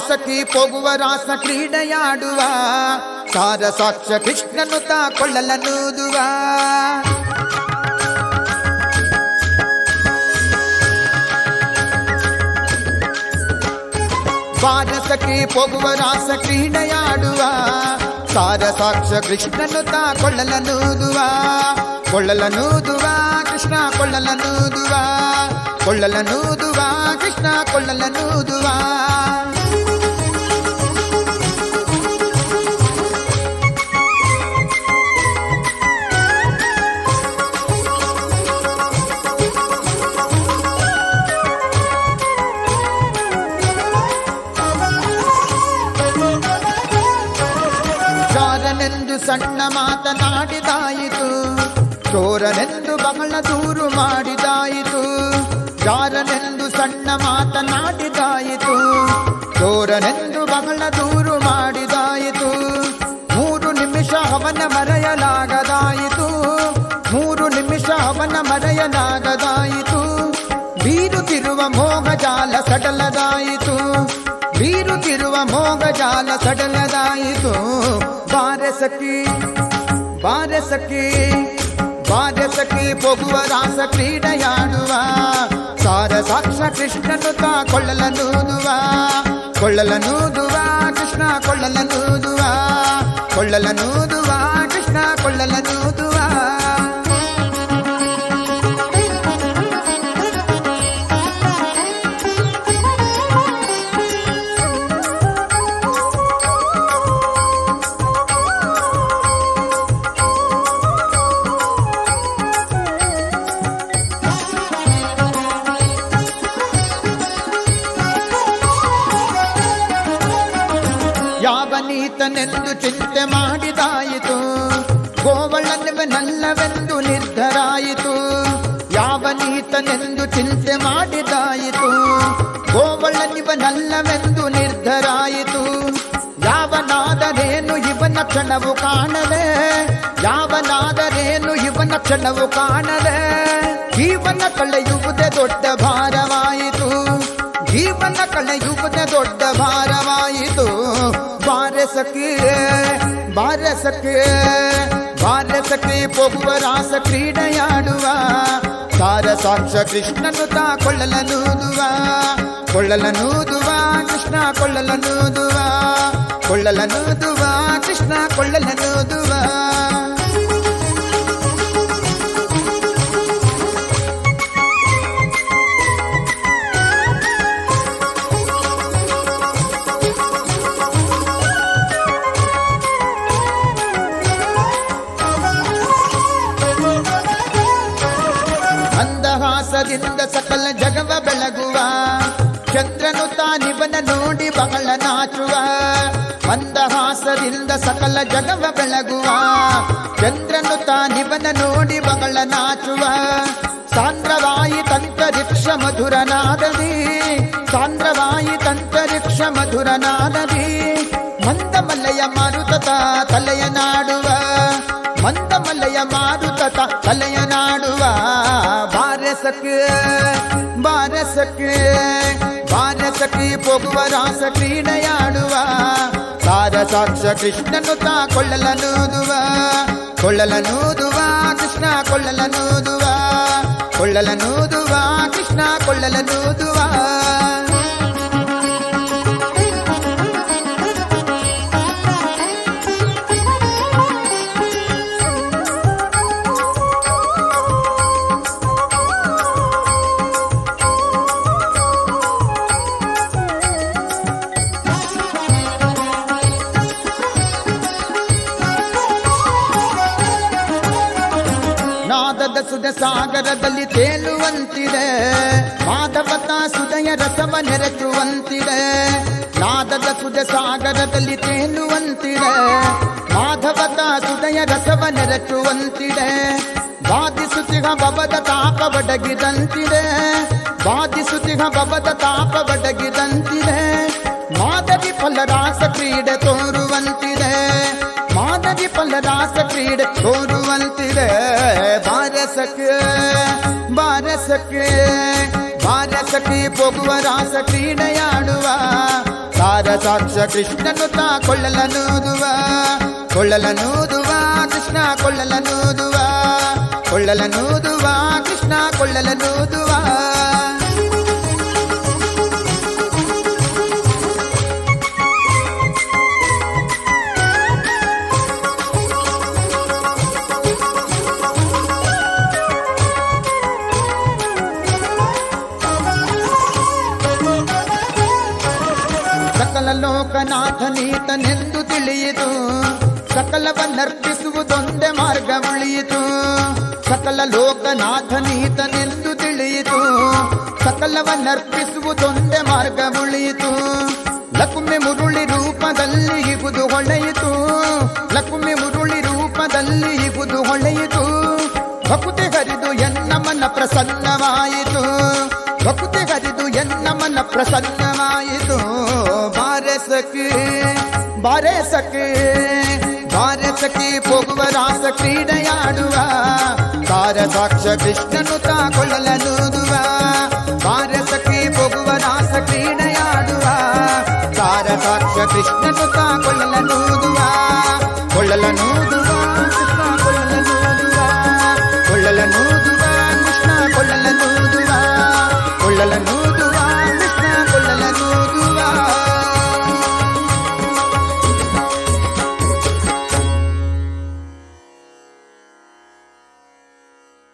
ಸಖಿ ಪೋಗುವ ರಾಸ ಕ್ರೀಡೆಯಾಡುವ ಸಾರ ಸಾಕ್ಷ ಕೃಷ್ಣನು ತಾ ಕೊಳ್ಳಲನೂದುವ ಬಾರ ಸಖಿ ಪೋಗುವ ರಾಸ ಕ್ರೀಡೆಯಾಡುವ ಸಾರ ಸಾಕ್ಷ ಕೃಷ್ಣನು ತಾ ಕೊಳ್ಳಲನೂದುವ ಕೊಳ್ಳಲನೂದುವ ಕೃಷ್ಣ ಕೊಳ್ಳಲನೂದುವ ಕೊಳ್ಳಲನೂದುವ ಕೃಷ್ಣ ಕೊಳ್ಳಲನೂದುವ ಜಾರನೆಂದು ಸಣ್ಣ ಮಾತನಾಡಿದಾಯಿತು ಚೋರನೆಂದು ಬಹಳ ದೂರು ಮಾಡಿದಾಯಿತು ಜಾರನೆಂದು ಸಣ್ಣ ಮಾತನಾಡಿದಾಯಿತು ಚೋರನೆಂದು ಬಹಳ ದೂರು ಮಾಡಿದಾಯಿತು ಮೂರು ನಿಮಿಷ ಅವನ ಮರೆಯಲಾಗದಾಯಿತು ಮೂರು ನಿಮಿಷ ಅವನ ಮರೆಯಲಾಗದಾಯಿತು ಬೀರುತ್ತಿರುವ ಮೋಹ ಜಾಲ ಸಡಲದಾಯಿತು ಬೀರುತ್ತಿರುವ ಮೋಗ ಜಾಲ ಸಡಲದಾಯಿತು ಬಾರೆ ಸಖಿ ಬಾರೆ ಸಖಿ ಬಾರೆ ಸಖಿ ಪೊಗುವ ರಾಸ ಕ್ರೀಡೆಯಾಡುವ ಸಾರ ಸಾಕ್ಷ ಕೃಷ್ಣನು ತಾ ಕೊಳ್ಳಲನೂದುವ ಕೊಳ್ಳಲನೂದುವ ಕೃಷ್ಣ ಕೊಳ್ಳಲನೂದುವ ಕೊಳ್ಳಲನೂದುವ ಕೃಷ್ಣ ಕೊಳ್ಳಲನೂದುವ ಯಾವ ನೀತನೆಂದು ಚಿಂತೆ ಮಾಡಿದಾಯಿತು ಗೋವಳನವನಲ್ಲವೆಂದು ನಿರ್ಧರಾಯಿತು ಯಾವ ನೀತನೆಂದು ಚಿಂತೆ ಮಾಡಿದಾಯಿತು ಗೋವಳನಿವನಲ್ಲವೆಂದು ನಿರ್ಧರಾಯಿತು ಯಾವನಾದರೇನು ಇವನ ಕ್ಷಣವು ಕಾಣದೆ ಯಾವನಾದರೇನು ಇವನ ಕ್ಷಣವು ಕಾಣದೆ ಜೀವನ ಕಳೆಯುವುದೇ ದೊಡ್ಡ ಭಾರವಾಯಿತು ಜೀವನ ಕಳೆಯುವುದೇ ದೊಡ್ಡ ಭಾರವಾಯಿತು ಬಾರೆ ಸಖಿ ಬಾರೆ ಸಖಿ ಬಾರೆ ಸಖಿ ಪೊಗುವ ರಾಸ ಕ್ರೀಡೆಯಾಡುವ ಸಾರ ಸಾಕ್ಷ ಕೃಷ್ಣನು ತಾ ಕೊಳ್ಳಲನೂದುವ ಕೊಳ್ಳಲನೂದುವ ಕೃಷ್ಣ ಕೊಳ್ಳಲನೂದುವ ಕೊಳ್ಳಲನೂದುವ ಕೃಷ್ಣ ಕೊಳ್ಳಲನೂದುವ ಮಂದಹಾಸದಿಂದ ಸಕಲ ಜಗವ ಬೆಳಗುವ ಚಂದ್ರನು ತಾನಿವನ ನೋಡಿ ಬಹಳ ನಾಚುವ ಮಂದಹಾಸದಿಂದ ಸಕಲ ಜಗವ ಬೆಳಗುವ ಚಂದ್ರನು ತಾನಿವನ ನೋಡಿ ಬಹಳ ನಾಚುವ ಸಾಂದ್ರವಾಯಿ ತಂತರಿಕ್ಷ ಮಧುರನಾದದಿ ಸಾಂದ್ರವಾಯಿ ತಂತರಿಕ್ಷ ಮಧುರನಾದದಿ ಮಂದಮಲ್ಲಯ ಮಾರುತತ ತಲೆಯ ನಾಡುವ ಮಂದಮಲ್ಲಯ ಮಾರುತತ ತಲೆಯ ನಾಡುವ ಬಾರಸಕ್ಕೆ ಬಾರಸಕ್ಕೆ ಬಾರಸಕ್ಕೆ ಪೊಗುವ ರಾಸ ಕ್ರೀಡೆಯಾಡುವ ಸಾರ ಸಾಕ್ಷ ಕೃಷ್ಣನು ತಾ ಕೊಳ್ಳಲನೂದುವ ಕೊಳ್ಳಲನೂದುವ ಕೃಷ್ಣ ಕೊಳ್ಳಲನೂದುವ ಕೊಳ್ಳಲನೂದುವ ಕೃಷ್ಣ ಕೊಳ್ಳಲನೂದುವ ನಾದದ ಸುದ ಸಾಗರದಲ್ಲಿ ತೇಲುವಂತಿದೆ ಮಾಧವತ ಸುದಯ ರಸವ ನೆರೆಸುವಂತಿದೆ ನಾದದ ಸುದ ಸಾಗರದಲ್ಲಿ ತೇಲುವಂತಿದೆ ಮಾಧವತ ಸುದಯ ರಸವ ನೆರೆಸುವಂತಿದೆ ಬಾಧಿಸುತ್ತಿಹ ಬಬದ ತಾಪ ಬಡಗಿದಂತಿದೆ ಬಾಧಿಸುತ್ತಿಹ ಬಬದ ತಾಪ ಬಡಗಿದಂತಿದೆ ಮಾದರಿ ಫಲರಾಸ ಕ್ರೀಡೆ ತೋರುವಂತಿದೆ ಮಾದರಿ ಫಲರಾಸ ಕ್ರೀಡೆ ತೋರುವಂತಿದೆ ಬಾರಸಕ್ಕೆ ಬಾರಸಕ್ಕೆ ವಾರಸಖಿ ಪೋಗುವ ರಾಸ ಕ್ರೀಡೆಯಾಡುವ ಸಾರ ಸಾಕ್ಷ ಕೃಷ್ಣನು ತಾ ಕೊಳ್ಳಲನೂದುವ ಕೊಳ್ಳಲನೂದುವ ಕೃಷ್ಣ ಕೊಳ್ಳಲನೂದುವ ಕೊಳ್ಳಲನೂದುವ ಕೃಷ್ಣ ಕೊಳ್ಳಲನೂದುವ ಸಕಲ ಲೋಕನಾಥನೀತನೆಂದು ತಿಳಿಯಿತು ಸಕಲವನ್ನರ್ಪಿಸುವುದೊಂದೇ ಮಾರ್ಗ ಉಳಿಯಿತು ಸಕಲ ಲೋಕನಾಥನೀತನೆಂದು ತಿಳಿಯಿತು ಸಕಲವನ್ನರ್ಪಿಸುವುದೊಂದೇ ಮಾರ್ಗ ಉಳಿಯಿತು ಲಕುಮಿ ಮುರುಳಿ ರೂಪದಲ್ಲಿ ಇಗುದು ಹೊಳೆಯಿತು ಲಕುಮಿ ಮುರುಳಿ ರೂಪದಲ್ಲಿ ಇಗುದು ಹೊಳೆಯಿತು ಭಕುತಿ ಹರಿದು ಎನ್ನ ಮನ ಪ್ರಸನ್ನವಾಯಿತು ಭಕುತಿ ಹರಿದು ಎನ್ನ ಮನ ಪ್ರಸನ್ನವಾಯಿತು ಬಾರಸಕ್ಕೆ ಬಾರಸಕ್ಕೆ ಬಾರಸಕ್ಕೆ ಹೋಗುವ ರಾಸ ಕ್ರೀಡೆಯಾಡುವ ತಾರ ಸಾಕ್ಷ ಕೃಷ್ಣನು ತಾಕೊಳ್ಳಲನೂದುವ ಬಾರಸಕ್ಕೆ ಹೋಗುವ ರಾಸ ಕ್ರೀಡೆಯಾಡುವ ತಾರ ಸಾಕ್ಷ ಕೃಷ್ಣನು ತಾ